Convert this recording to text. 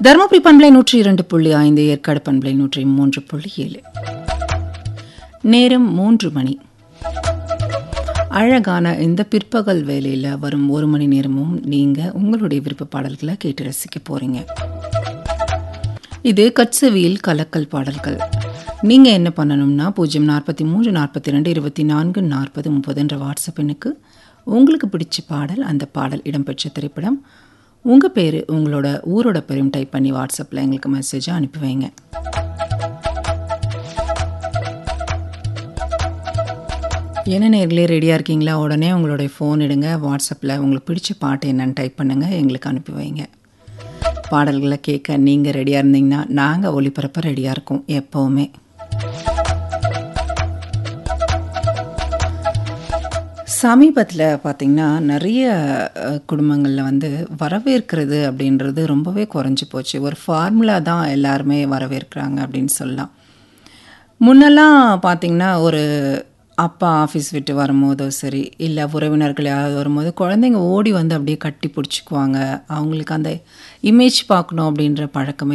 தருமபுரி பண்பலை நூற்றி இரண்டு புள்ளி ஐந்து ஏற்காடு பண்பலை நூற்றி மூன்று புள்ளி ஏழு நேரம் மூன்று மணி அழகான இந்த பிற்பகல் வேலையில் வரும் ஒரு மணி நேரமும் நீங்கள் உங்களுடைய விருப்ப பாடல்களை கேட்டு ரசிக்க போகிறீங்க இது கட்சவியில் கலக்கல் பாடல்கள் நீங்கள் என்ன பண்ணணும்னா பூஜ்ஜியம் நாற்பத்தி மூன்று நாற்பத்தி ரெண்டு இருபத்தி நான்கு நாற்பது முப்பது என்ற வாட்ஸ்அப் எண்ணுக்கு உங்களுக்கு பிடிச்ச பாடல் அந்த பாடல் இடம்பெற்ற திரைப்படம் உங்கள் பேர் உங்களோட ஊரோட பேரையும் டைப் பண்ணி வாட்ஸ்அப்பில் எங்களுக்கு மெசேஜாக அனுப்பி வைங்க என்ன நேர்களே ரெடியாக இருக்கீங்களா உடனே உங்களுடைய ஃபோன் எடுங்க வாட்ஸ்அப்பில் உங்களுக்கு பிடிச்ச பாட்டு என்னன்னு டைப் பண்ணுங்கள் எங்களுக்கு அனுப்பி வைங்க பாடல்களை கேட்க நீங்கள் ரெடியாக இருந்தீங்கன்னா நாங்கள் ஒளிபரப்ப ரெடியாக இருக்கோம் எப்போவுமே சமீபத்தில் பார்த்திங்கன்னா நிறைய குடும்பங்களில் வந்து வரவேற்கிறது அப்படின்றது ரொம்பவே குறைஞ்சி போச்சு ஒரு ஃபார்முலா தான் எல்லாருமே வரவேற்கிறாங்க அப்படின்னு சொல்லலாம் முன்னெல்லாம் பார்த்திங்கன்னா ஒரு அப்பா ஆஃபீஸ் விட்டு வரும்போதோ சரி இல்லை உறவினர்கள் யாராவது வரும்போது குழந்தைங்க ஓடி வந்து அப்படியே கட்டி பிடிச்சிக்குவாங்க அவங்களுக்கு அந்த இமேஜ் பார்க்கணும் அப்படின்ற பழக்கமே